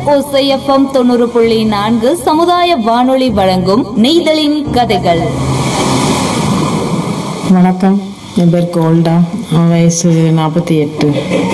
ஓசைஎஃப்எம் தொண்ணூறு புள்ளி நான்கு சமுதாய வானொலி வழங்கும் நெய்தலின் கதைகள் வணக்கம் என் பேர் கோல்டா என் வயசு நாற்பத்தி எட்டு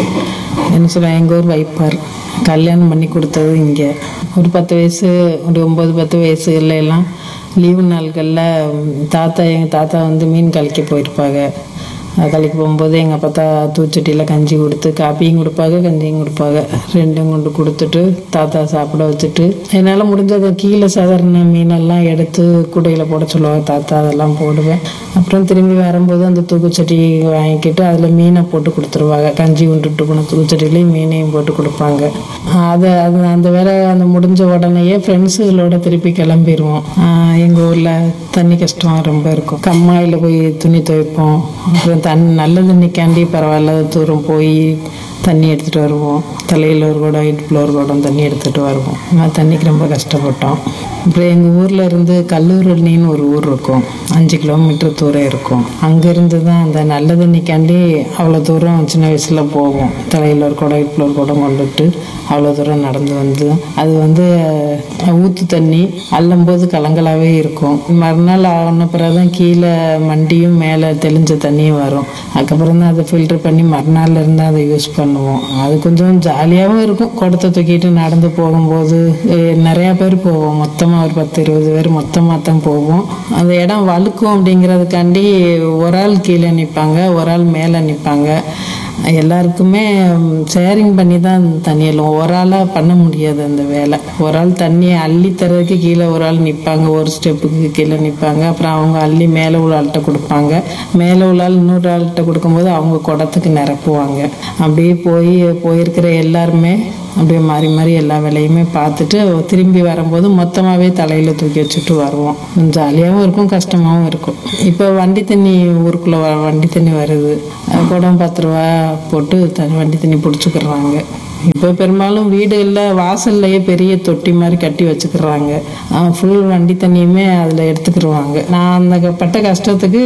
என்ன சொல்ல எங்கள் ஊர் வைப்பார் கல்யாணம் பண்ணி கொடுத்தது இங்கே ஒரு பத்து வயசு ஒரு ஒம்பது பத்து வயசுல எல்லாம் லீவு நாட்களில் தாத்தா எங்கள் தாத்தா வந்து மீன் கழிக்க போயிருப்பாங்க அது கழிக்க போகும்போது எங்கள் பார்த்தா தூச்சட்டியில் கஞ்சி கொடுத்து காப்பியும் கொடுப்பாங்க கஞ்சியும் கொடுப்பாங்க ரெண்டும் கொண்டு கொடுத்துட்டு தாத்தா சாப்பிட வச்சுட்டு என்னால் முடிஞ்சது கீழே சாதாரண மீனெல்லாம் எடுத்து கூடையில் போட சொல்லுவாங்க தாத்தா அதெல்லாம் போடுவேன் அப்புறம் திரும்பி வரும்போது அந்த தூக்குச்சட்டி வாங்கிக்கிட்டு அதில் மீனை போட்டு கொடுத்துருவாங்க கஞ்சி கொண்டுட்டு போன தூக்குச்சட்டிலையும் மீனையும் போட்டு கொடுப்பாங்க அதை அது அந்த வேலை அந்த முடிஞ்ச உடனேயே ஃப்ரெண்ட்ஸுகளோட திருப்பி கிளம்பிடுவோம் எங்கள் ஊரில் தண்ணி கஷ்டம் ரொம்ப இருக்கும் கம்மாயில் போய் துணி துவைப்போம் அப்புறம் தண்ணி நல்ல தண்ணிக்காண்டி பரவாயில்ல தூரம் போய் தண்ணி எடுத்துகிட்டு வருவோம் தலையில் ஒரு குடம் இடுப்பில் ஒரு குடம் தண்ணி எடுத்துகிட்டு வருவோம் நான் தண்ணிக்கு ரொம்ப கஷ்டப்பட்டோம் அப்புறம் எங்கள் ஊரில் இருந்து கல்லூரணின்னு ஒரு ஊர் இருக்கும் அஞ்சு கிலோமீட்டர் தூரம் இருக்கும் அங்கேருந்து தான் அந்த நல்ல தண்ணிக்காண்டி அவ்வளோ தூரம் சின்ன வயசில் போவோம் தலையில் ஒரு குடம் இடுப்பில் ஒரு குடம் கொண்டுட்டு அவ்வளோ தூரம் நடந்து வந்து அது வந்து அஹ், ஊத்து தண்ணி அள்ளும்போது கலங்கலாகவே இருக்கும் மறுநாள் ஆன பிறகு தான் கீழே மண்டியும் மேலே தெளிஞ்ச தண்ணியும் வரும் அதுக்கப்புறம் தான் அதை ஃபில்டர் பண்ணி மறுநாள்ல இருந்து அதை யூஸ் பண்ணுவோம் அது கொஞ்சம் ஜாலியாகவும் இருக்கும் குடத்தை தூக்கிட்டு நடந்து போகும்போது அஹ், நிறையா பேர் போவோம் மொத்தமாக ஒரு பத்து இருபது பேர் மொத்தமாக தான் போவோம் அந்த இடம் வழுக்கும் அப்படிங்கிறதுக்காண்டி ஒரு ஆள் கீழே நிற்பாங்க ஒரு ஆள் மேலே நிற்பாங்க எல்லாருக்குமே ஷேரிங் பண்ணி தான் தண்ணி அள்ளுவோம் ஒரு ஆளாக பண்ண முடியாது அந்த வேலை ஒரு ஆள் தண்ணியை அள்ளி தர்றதுக்கு கீழே ஒரு ஆள் நிற்பாங்க ஒரு ஸ்டெப்புக்கு கீழே நிற்பாங்க அப்புறம் அவங்க அள்ளி மேலே உள்ள ஆள்கிட்ட கொடுப்பாங்க மேலே உள்ள ஆள் இன்னொரு ஆள்கிட்ட கொடுக்கும்போது அவங்க குடத்துக்கு நிரப்புவாங்க அப்படியே போய் போயிருக்கிற எல்லாருமே அப்படியே மாறி மாறி எல்லா வேலையுமே பார்த்துட்டு திரும்பி வரும்போது மொத்தமாகவே தலையில் தூக்கி வச்சுட்டு வருவோம் ஜாலியாகவும் இருக்கும் கஷ்டமாகவும் இருக்கும் இப்போ வண்டி தண்ணி ஊருக்குள்ளே வ வண்டி தண்ணி வருது அது குடம் பத்து ரூபா போட்டு தண்ணி வண்டி தண்ணி பிடிச்சிக்கிறாங்க இப்போ பெரும்பாலும் வீடுகளில் வாசல்லையே பெரிய தொட்டி மாதிரி கட்டி வச்சுக்கிறாங்க ஃபுல் வண்டி தண்ணியுமே அதில் எடுத்துக்கிருவாங்க நான் அந்த க- பட்ட கஷ்டத்துக்கு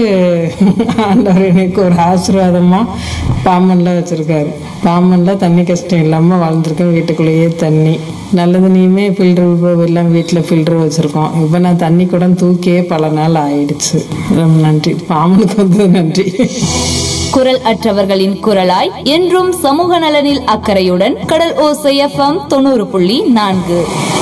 ஆண்டவர் எனக்கு ஒரு ஆசீர்வாதமாக பாம்பனில் வச்சுருக்காரு பாம்பனில் தண்ணி கஷ்டம் இல்லாமல் வாழ்ந்துருக்கேன் வீட்டுக்குள்ளேயே தண்ணி நல்ல தண்ணியுமே ஃபில்டர் எல்லாம் வீட்டில் ஃபில்டர் வச்சுருக்கோம் இப்போ நான் தண்ணி கூட தூக்கியே பல நாள் ஆயிடுச்சு ரொம்ப நன்றி பாம்பனுக்கு வந்து நன்றி குரல் அற்றவர்களின் குரலாய் என்றும் சமூக நலனில் அக்கறையுடன் கடல் ஓசைஎஃப்எம் தொண்ணூறு புள்ளி நான்கு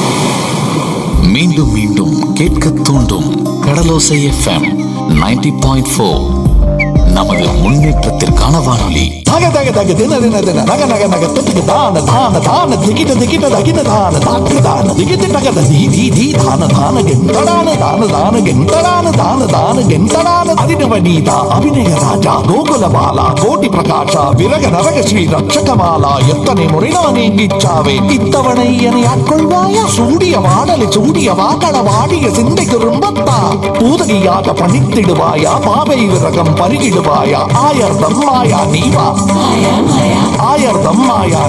மீண்டும் மீண்டும் கேட்க தூண்டும் கடலோசை எஃப்எம் 90.4 பாயிண்ட் ஃபோர் நமது முன்னேற்றத்திற்கான வானொலி தக தக தக தின தின தின நக நக நக திட்டுக்கு தான தான தான திகிட்ட திகிட்ட தகின தான தாக்கு தான திகிட்டு தகத தி தி தி தான தான கெந்தடான தான தான கெந்தடான தான தான கெந்தடான அதினவனீதா அபிநய ராஜா கோகுல பாலா கோட்டி பிரகாஷா விரக நரக ஸ்ரீ ரட்சகமாலா எத்தனை முறை நான் இங்கிச்சாவே இத்தவணை என்னை ஆட்கொள்வாயா சூடிய வாடலை சூடிய வாக்கள வாடிய சிந்தைக்கு ரும்பத்தா பூதகியாக பணித்திடுவாயா பாவை விரகம் பருகிடுவாயா ஆயர்தம் மாயா நீவா ஆயர்தம் மாயா